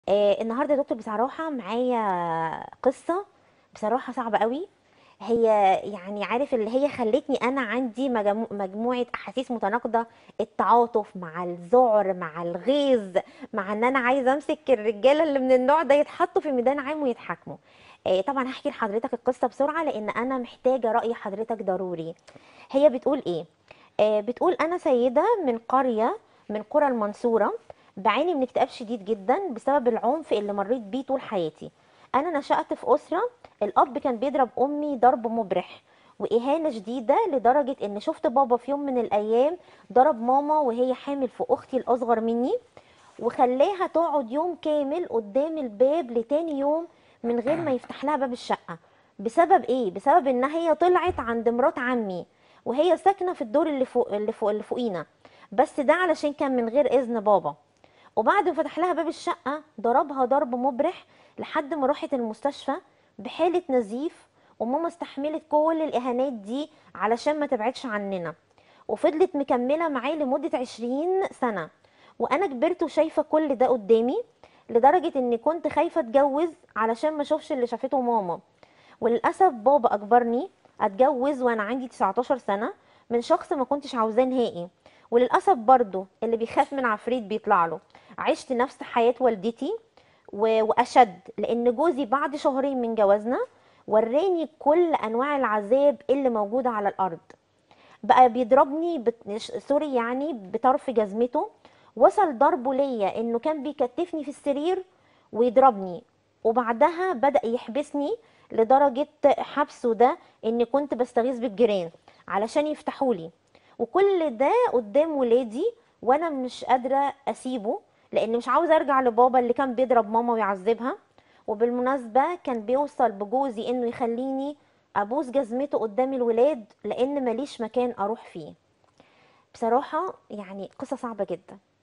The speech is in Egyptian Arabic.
آه النهارده يا دكتور بصراحه معايا قصه بصراحه صعبه قوي هي يعني عارف اللي هي خلتني انا عندي مجمو- مجموعه احاسيس متناقضه التعاطف مع الذعر مع الغيظ مع ان انا عايزه امسك الرجاله اللي من النوع ده يتحطوا في ميدان عام ويتحاكموا آه طبعا هحكي لحضرتك القصه بسرعه لان انا محتاجه راي حضرتك ضروري هي بتقول ايه آه، بتقول انا سيده من قريه من قرى المنصوره بعاني من اكتئاب شديد جدا بسبب العنف اللي مريت بيه طول حياتي انا نشأت في اسره الاب كان بيضرب امي ضرب مبرح واهانه شديده لدرجه ان شفت بابا في يوم من الايام ضرب ماما وهي حامل في اختي الاصغر مني وخلاها تقعد يوم كامل قدام الباب لتاني يوم من غير ما يفتح لها باب الشقة بسبب ايه بسبب ان هي طلعت عند مرات عمي وهي ساكنة في الدور اللي فوق اللي فوق اللي فوقينا بس ده علشان كان من غير اذن بابا وبعد ما فتح لها باب الشقة ضربها ضرب مبرح لحد ما راحت المستشفى بحالة نزيف وماما استحملت كل الإهانات دي علشان ما تبعدش عننا وفضلت مكملة معاه لمدة عشرين سنة وأنا كبرت وشايفة كل ده قدامي لدرجة إني كنت خايفة أتجوز علشان ما أشوفش اللي شافته ماما وللأسف بابا أجبرني أتجوز وأنا عندي 19 سنة من شخص ما كنتش عاوزاه نهائي وللأسف برضو اللي بيخاف من عفريت بيطلع له عشت نفس حياة والدتي و- وأشد لأن جوزي بعد شهرين من جوازنا وراني كل أنواع العذاب اللي موجودة على الأرض بقى بيضربني بت... سوري يعني بطرف جزمته وصل ضربه ليا انه كان بيكتفني في السرير ويضربني وبعدها بدأ يحبسني لدرجة حبسه ده اني كنت بستغيث بالجيران علشان يفتحولي وكل ده قدام ولادي وانا مش قادرة اسيبه لان مش عاوزة ارجع لبابا اللي كان بيضرب ماما ويعذبها وبالمناسبة كان بيوصل بجوزي انه يخليني ابوس جزمته قدام الولاد لان ماليش مكان اروح فيه بصراحة يعني قصة صعبة جدا